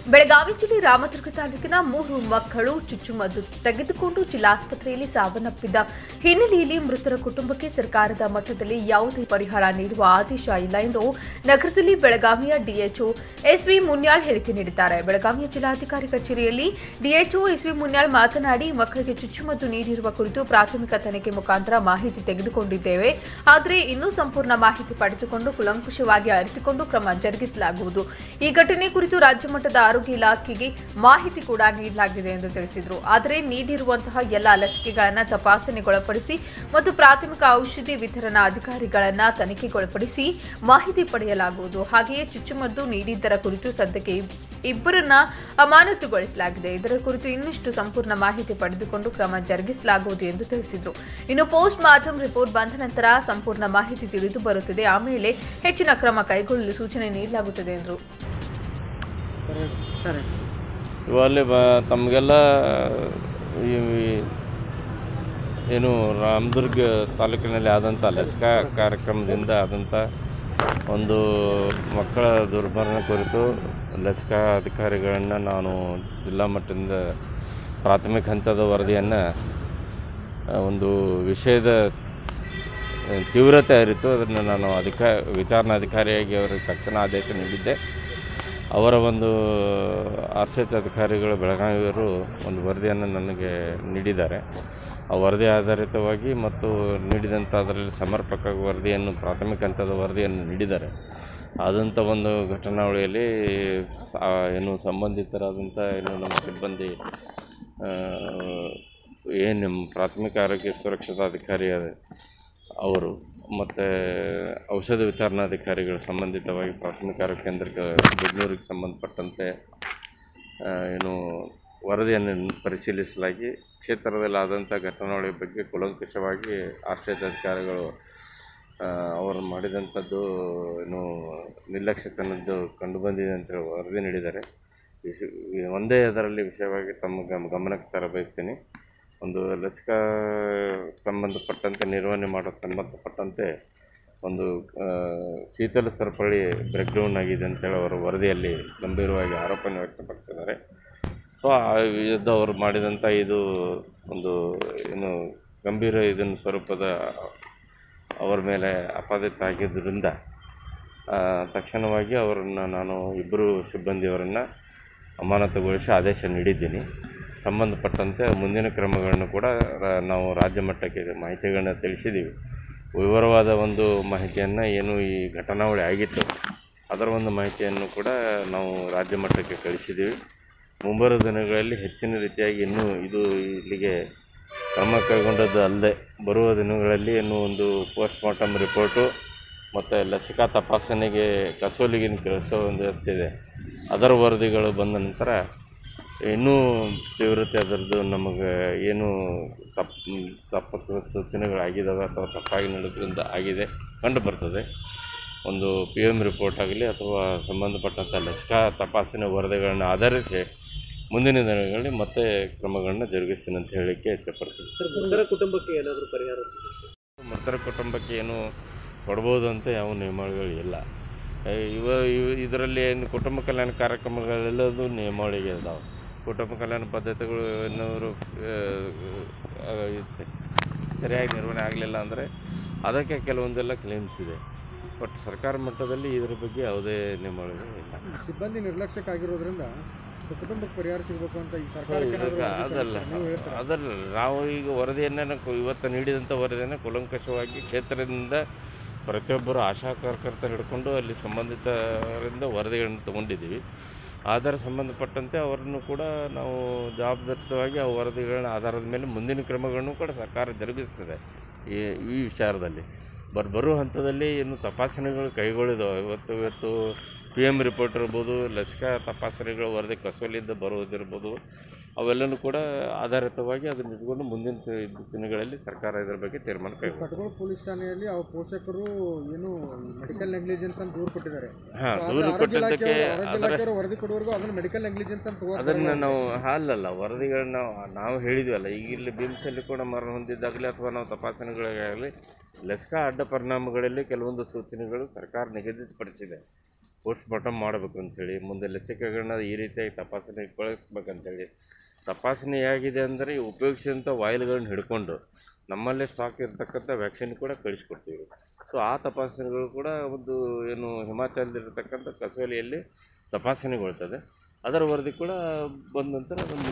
ಬೆಳಗಾವಿ ಜಿಲ್ಲೆ ರಾಮದುರ್ಗ ತಾಲೂಕಿನ ಮೂರು ಮಕ್ಕಳು ಚುಚ್ಚುಮದ್ದು ತೆಗೆದುಕೊಂಡು ಜಿಲ್ಲಾಸ್ಪತ್ರೆಯಲ್ಲಿ ಸಾವನ್ನಪ್ಪಿದ್ದ ಹಿನ್ನೆಲೆಯಲ್ಲಿ ಮೃತರ ಕುಟುಂಬಕ್ಕೆ ಸರ್ಕಾರದ ಮಟ್ಟದಲ್ಲಿ ಯಾವುದೇ ಪರಿಹಾರ ನೀಡುವ ಆದೇಶ ಇಲ್ಲ ಎಂದು ನಗರದಲ್ಲಿ ಬೆಳಗಾವಿಯ ಡಿಎಚ್ಒ ಎಸ್ವಿ ಮುನ್ಯಾಳ್ ಹೇಳಿಕೆ ನೀಡಿದ್ದಾರೆ ಬೆಳಗಾವಿಯ ಜಿಲ್ಲಾಧಿಕಾರಿ ಕಚೇರಿಯಲ್ಲಿ ಡಿಎಚ್ಒ ಎಸ್ವಿ ಮುನ್ಯಾಳ್ ಮಾತನಾಡಿ ಮಕ್ಕಳಿಗೆ ಚುಚ್ಚುಮದ್ದು ನೀಡಿರುವ ಕುರಿತು ಪ್ರಾಥಮಿಕ ತನಿಖೆ ಮುಖಾಂತರ ಮಾಹಿತಿ ತೆಗೆದುಕೊಂಡಿದ್ದೇವೆ ಆದರೆ ಇನ್ನೂ ಸಂಪೂರ್ಣ ಮಾಹಿತಿ ಪಡೆದುಕೊಂಡು ಕುಲಂಕುಷವಾಗಿ ಅರಿತುಕೊಂಡು ಕ್ರಮ ಜರುಗಿಸಲಾಗುವುದು ಈ ಘಟನೆ ಕುರಿತು ರಾಜ್ಯ ಮಟ್ಟದ ಆರೋಗ್ಯ ಇಲಾಖೆಗೆ ಮಾಹಿತಿ ಕೂಡ ನೀಡಲಾಗಿದೆ ಎಂದು ತಿಳಿಸಿದರು ಆದರೆ ನೀಡಿರುವಂತಹ ಎಲ್ಲ ಲಸಿಕೆಗಳನ್ನು ತಪಾಸಣೆಗೊಳಪಡಿಸಿ ಮತ್ತು ಪ್ರಾಥಮಿಕ ಔಷಧಿ ವಿತರಣಾ ಅಧಿಕಾರಿಗಳನ್ನ ತನಿಖೆಗೊಳಪಡಿಸಿ ಮಾಹಿತಿ ಪಡೆಯಲಾಗುವುದು ಹಾಗೆಯೇ ಚುಚ್ಚುಮದ್ದು ನೀಡಿದ್ದರ ಕುರಿತು ಸದ್ಯಕ್ಕೆ ಇಬ್- ಇಬ್ಬರನ್ನ ಅಮಾನತುಗೊಳಿಸಲಾಗಿದೆ ಇದರ ಕುರಿತು ಇನ್ನಷ್ಟು ಸಂಪೂರ್ಣ ಮಾಹಿತಿ ಪಡೆದುಕೊಂಡು ಕ್ರಮ ಜರುಗಿಸಲಾಗುವುದು ಎಂದು ತಿಳಿಸಿದರು ಇನ್ನು ಪೋಸ್ಟ್ ಮಾರ್ಟಮ್ ರಿಪೋರ್ಟ್ ಬಂದ ನಂತರ ಸಂಪೂರ್ಣ ಮಾಹಿತಿ ತಿಳಿದು ಬರುತ್ತದೆ ಆಮೇಲೆ ಹೆಚ್ಚಿನ ಕ್ರಮ ಕೈಗೊಳ್ಳಲು ಸೂಚನೆ ನೀಡಲಾಗುತ್ತದೆ ಎಂದರು ಸರಿ ಇವಲ್ಲಿ ಬ ತಮಗೆಲ್ಲ ಈ ಏನು ರಾಮದುರ್ಗ ತಾಲೂಕಿನಲ್ಲಿ ಆದಂಥ ಲಸಿಕಾ ಕಾರ್ಯಕ್ರಮದಿಂದ ಆದಂಥ ಒಂದು ಮಕ್ಕಳ ದುರ್ಮರಣ ಕುರಿತು ಲಸಿಕಾ ಅಧಿಕಾರಿಗಳನ್ನು ನಾನು ಜಿಲ್ಲಾ ಮಟ್ಟದಿಂದ ಪ್ರಾಥಮಿಕ ಹಂತದ ವರದಿಯನ್ನು ಒಂದು ವಿಷಯದ ತೀವ್ರತೆ ಅರಿತು ಅದನ್ನು ನಾನು ಅಧಿಕ ವಿಚಾರಣಾಧಿಕಾರಿಯಾಗಿ ಅವರಿಗೆ ತಕ್ಷಣ ಆದೇಶ ನೀಡಿದ್ದೆ ಅವರ ಒಂದು ಆರ್ಷಿತ ಅಧಿಕಾರಿಗಳು ಬೆಳಗಾವಿಯವರು ಒಂದು ವರದಿಯನ್ನು ನನಗೆ ನೀಡಿದ್ದಾರೆ ಆ ವರದಿ ಆಧಾರಿತವಾಗಿ ಮತ್ತು ನೀಡಿದಂಥ ಅದರಲ್ಲಿ ಸಮರ್ಪಕ ವರದಿಯನ್ನು ಪ್ರಾಥಮಿಕ ಹಂತದ ವರದಿಯನ್ನು ನೀಡಿದ್ದಾರೆ ಆದಂಥ ಒಂದು ಘಟನಾವಳಿಯಲ್ಲಿ ಆ ಏನು ಸಂಬಂಧಿತರಾದಂಥ ಏನು ನಮ್ಮ ಸಿಬ್ಬಂದಿ ಏನು ನಮ್ಮ ಪ್ರಾಥಮಿಕ ಆರೋಗ್ಯ ಸುರಕ್ಷತಾಧಿಕಾರಿ ಅವರು ಮತ್ತು ಔಷಧ ವಿತರಣಾಧಿಕಾರಿಗಳು ಸಂಬಂಧಿತವಾಗಿ ಪ್ರಾಥಮಿಕ ಆರೋಗ್ಯ ಕೇಂದ್ರಕ್ಕೆ ಬೆಂಗಳೂರಿಗೆ ಸಂಬಂಧಪಟ್ಟಂತೆ ಆ, ಏನು ವರದಿಯನ್ನು ಪರಿಶೀಲಿಸಲಾಗಿ ಕ್ಷೇತ್ರದಲ್ಲಿ ಆದಂಥ ಘಟನೆಗಳ ಬಗ್ಗೆ ಕೂಲಂಕಷವಾಗಿ ಆಶ್ರಯದ ಅಧಿಕಾರಿಗಳು ಆ, ಅವರು ಮಾಡಿದಂಥದ್ದು ಏನು ನಿರ್ಲಕ್ಷ್ಯತನದ್ದು ಕಂಡುಬಂದಿದೆ ಅಂತೇಳಿ ವರದಿ ನೀಡಿದ್ದಾರೆ ವಿಷ ಈ ಒಂದೇ ಅದರಲ್ಲಿ ವಿಷಯವಾಗಿ ತಮ್ಮ ಗಮ ಗಮನಕ್ಕೆ ತರ ಬಯಸ್ತೀನಿ ಒಂದು ಲಸಿಕಾ ಸಂಬಂಧಪಟ್ಟಂತೆ ನಿರ್ವಹಣೆ ಮಾಡೋಕ್ಕೆ ಸಂಬಂಧಪಟ್ಟಂತೆ ಒಂದು ಆ, ಶೀತಲ ಸರಪಳಿ ಬ್ರೇಕ್ ಡೌನ್ ಆಗಿದೆ ಅಂತೇಳಿ ಅವರ ವರದಿಯಲ್ಲಿ ಗಂಭೀರವಾಗಿ ಆರೋಪವನ್ನು ವ್ಯಕ್ತಪಡಿಸಿದ್ದಾರೆ ಸೊ ಆ ವಿರುದ್ಧ ಅವರು ಮಾಡಿದಂಥ ಇದು ಒಂದು ಏನು ಗಂಭೀರ ಇದನ್ನು ಸ್ವರೂಪದ ಅವರ ಮೇಲೆ ಅಪಾದಿತ ಆಗಿದ್ದರಿಂದ ಆ, ತಕ್ಷಣವಾಗಿ ಅವರನ್ನು ನಾನು ಇಬ್ಬರು ಸಿಬ್ಬಂದಿಯವರನ್ನು ಅಮಾನತುಗೊಳಿಸಿ ಆದೇಶ ನೀಡಿದ್ದೀನಿ ಸಂಬಂಧಪಟ್ಟಂತೆ ಮುಂದಿನ ಕ್ರಮಗಳನ್ನು ಕೂಡ ರ- ನಾವು ರಾಜ್ಯ ಮಟ್ಟಕ್ಕೆ ಮಾಹಿತಿಗಳನ್ನ ತಿಳಿಸಿದ್ದೀವಿ ವಿವರವಾದ ಒಂದು ಮಾಹಿತಿಯನ್ನು ಏನು ಈ ಘಟನಾವಳಿ ಆಗಿತ್ತು ಅದರ ಒಂದು ಮಾಹಿತಿಯನ್ನು ಕೂಡ ನಾವು ರಾಜ್ಯ ಮಟ್ಟಕ್ಕೆ ಕಳಿಸಿದ್ದೀವಿ ಮುಂಬರುವ ದಿನಗಳಲ್ಲಿ ಹೆಚ್ಚಿನ ರೀತಿಯಾಗಿ ಇನ್ನೂ ಇದು ಇಲ್ಲಿಗೆ ಕ್ರಮ ಕೈಗೊಂಡದ್ದು ಅಲ್ಲದೆ ಬರುವ ದಿನಗಳಲ್ಲಿ ಇನ್ನೂ ಒಂದು ಪೋಸ್ಟ್ ಮಾರ್ಟಮ್ ರಿಪೋರ್ಟು ಮತ್ತು ಲಸಿಕಾ ತಪಾಸಣೆಗೆ ಕಸೋಲಿಗಿನ ಕಳಿಸೋ ಒಂದು ವ್ಯವಸ್ಥೆ ಇದೆ ಅದರ ವರದಿಗಳು ಬಂದ ನಂತರ ಇನ್ನೂ ತೀವ್ರತೆ ಅದರದ್ದು ನಮಗೆ ಏನು ತಪ್ಪು ತಪ್ಪು ಸೂಚನೆಗಳಾಗಿದ್ದಾವೆ ಅಥವಾ ತಪ್ಪಾಗಿ ನಡೆದ್ರಿಂದ ಆಗಿದೆ ಕಂಡು ಬರ್ತದೆ ಒಂದು ಪಿ ಎಮ್ ರಿಪೋರ್ಟ್ ಆಗಲಿ ಅಥವಾ ಸಂಬಂಧಪಟ್ಟಂಥ ಲಸಿಕಾ ತಪಾಸಣೆ ವರದಿಗಳನ್ನ ಆಧರಿಸಿ ಮುಂದಿನ ದಿನಗಳಲ್ಲಿ ಮತ್ತೆ ಕ್ರಮಗಳನ್ನ ಜರುಗಿಸ್ತೀನಿ ಅಂತ ಹೇಳಲಿಕ್ಕೆ ಇಚ್ಛೆಪಡ್ತೀನಿ ಸರ್ ಮೃತರ ಕುಟುಂಬಕ್ಕೆ ಏನಾದರೂ ಪರಿಹಾರ ಮೃತರ ಕುಟುಂಬಕ್ಕೆ ಏನು ಕೊಡ್ಬೋದು ಅಂತ ಯಾವ ನಿಯಮಾವಳಿಗಳು ಇಲ್ಲ ಏ, ಇವ ಇವ ಇದರಲ್ಲಿ ಏನು ಕುಟುಂಬ ಕಲ್ಯಾಣ ಕಾರ್ಯಕ್ರಮಗಳೆಲ್ಲದೂ ನಿಯಮಾವಳಿಗೆ ಇದಾವೆ ಕುಟುಂಬ ಕಲ್ಯಾಣ ಪದ್ಧತಿಗಳು ಏನಾದರೂ ಸರಿಯಾಗಿ ನಿರ್ವಹಣೆ ಆಗಲಿಲ್ಲ ಅಂದರೆ ಅದಕ್ಕೆ ಕೆಲವೊಂದೆಲ್ಲ ಕ್ಲೇಮ್ಸ್ ಇದೆ ಬಟ್ ಸರ್ಕಾರ ಮಟ್ಟದಲ್ಲಿ ಇದರ ಬಗ್ಗೆ ಯಾವುದೇ ನಿಯಮಾವಳಿಗಳು ಇಲ್ಲ ಸಿಬ್ಬಂದಿ ನಿರ್ಲಕ್ಷ್ಯಕ್ಕಾಗಿರೋದ್ರಿಂದ ಸೊ ಕುಟುಂಬಕ್ಕೆ ಪರಿಹಾರ ಸಿಗಬೇಕು ಅಂತ ಈ ಸರ್ಕಾರಕ್ಕೆ ಇದಕ್ಕೆ ಏನಾದ್ರು ಅರ್ಜಿ ಅದಲ್ಲ ಸಲ್ಲಿಸ್ತಾರೆ? ನೀವು ಹೇಳ್ತೀರಾ? ಅದಲ್ಲ ನಾವು ಈಗ ವರದಿಯನ್ನು ಕು- ಇವತ್ತು ನೀಡಿದಂಥ ವರದಿಯನ್ನು ಕೂಲಂಕಷವಾಗಿ ಕ್ಷೇತ್ರದಿಂದ ಪ್ರತಿಯೊಬ್ಬರು ಆಶಾ ಕಾರ್ಯಕರ್ತರು ಹಿಡ್ಕೊಂಡು ಅಲ್ಲಿ ಸಂಬಂಧಿತರಿಂದ ವರದಿಗಳನ್ನು ತಗೊಂಡಿದ್ದೀವಿ ಅದರ ಸಂಬಂಧಪಟ್ಟಂತೆ ಅವರನ್ನು ಕೂಡ ನಾವು ಜವಾಬ್ದಾರಿತವಾಗಿ ಆ ವರದಿಗಳ ಆಧಾರದ ಮೇಲೆ ಮುಂದಿನ ಕ್ರಮಗಳನ್ನು ಕೂಡ ಸರ್ಕಾರ ಜರುಗಿಸ್ತದೆ ಈ ಈ ವಿಚಾರದಲ್ಲಿ ಬರ್ ಬರುವ ಹಂತದಲ್ಲಿ ಏನು ತಪಾಸಣೆಗಳು ಕೈಗೊಳ್ಳಿದಾವೆ ಇವತ್ತು ಇವತ್ತು ಪಿ ಎಮ್ ರಿಪೋರ್ಟ್ ಇರ್ಬೋದು ಲಸಿಕಾ ತಪಾಸಣೆಗಳು ವರದಿ ಕಸೋಲಿಂದ ಬರುವುದಿರ್ಬೋದು ಅವೆಲ್ಲನೂ ಕೂಡ ಆಧಾರಿತವಾಗಿ ಅದನ್ನು ಇಟ್ಕೊಂಡು ಮುಂದಿನ ತಿ- ದಿನಗಳಲ್ಲಿ ಸರ್ಕಾರ ಇದರ ಬಗ್ಗೆ ತೀರ್ಮಾನ ಕೈಗೊಳ್ಳುತ್ತೆ ಕಟಗೋಳ ಪೊಲೀಸ್ ಠಾಣೆಯಲ್ಲಿ ಆ ಪೋಷಕರು ಏನು ಮೆಡಿಕಲ್ ನೆಗ್ಲಿಜೆನ್ಸ್ ಅಂತ ದೂರು ಕೊಟ್ಟಿದ್ದಾರೆ ಹಾಂ ಸೊ ಆದ್ರೆ ದೂರು ಆರೋಗ್ಯ ಕೊಟ್ಟಿದ್ದಕ್ಕೆ ಇಲಾಖೆಯವರು- ಆರೋಗ್ಯ ಅದರ ಇಲಾಖೆಯವರು ವರದಿ ಕೊಡುವವರೆಗೂ ಅದನ್ನು ಮೆಡಿಕಲ್ ನೆಗ್ಲಿಜೆನ್ಸ್ ಅಂತ ತಗೋತಾರೆ ಅದನ್ನು ನಾವು ಅಲ್ಲಲ್ಲ ವರದಿಗಳನ್ನ ನಾವು ನಾವು ಹೇಳಿದ್ವಲ್ಲ ಈಗ ಇಲ್ಲಿ ಬಿಮ್ಸಲ್ಲಿ ಕೂಡ ಮರಣ ಹೊಂದಿದ್ದಾಗಲಿ ಅಥವಾ ನಾವು ತಪಾಸಣೆಗಳಿಗಾಗಲಿ ಲಸಿಕಾ ಅಡ್ಡ ಪರಿಣಾಮಗಳಲ್ಲಿ ಕೆಲವೊಂದು ಸೂಚನೆಗಳು ಸರ್ಕಾರ ನಿಗದಿತಪಡಿಸಿದೆ ಪೋಸ್ಟ್ ಮಾರ್ಟಮ್ ಮಾಡಬೇಕು ಅಂಥೇಳಿ ಮುಂದೆ ಲಸಿಕೆಗಳನ್ನ ಈ ರೀತಿಯಾಗಿ ತಪಾಸಣೆಗೆ ಕಳಿಸ್ಬೇಕಂತೇಳಿ ತಪಾಸಣೆ ಆಗಿದೆ ಅಂದರೆ ಈ ಉಪಯೋಗಿಸಿದಂಥ ವಾಯಿಲ್ಗಳನ್ನ ಹಿಡ್ಕೊಂಡು ನಮ್ಮಲ್ಲೇ ಸ್ಟಾಕ್ ಇರತಕ್ಕಂಥ ವ್ಯಾಕ್ಸಿನ್ ಕೂಡ ಕಳಿಸ್ಕೊಡ್ತೀವಿ ಸೊ ಆ ತಪಾಸಣೆಗಳು ಕೂಡ ಒಂದು ಏನು ಹಿಮಾಚಲದಲ್ಲಿರ್ತಕ್ಕಂಥ ಕಸೋಲಿಯಲ್ಲಿ ತಪಾಸಣೆಗೊಳ್ತದೆ ಅದರ ವರದಿ ಕೂಡ ಬಂದ ನಂತರ ಅದನ್ನು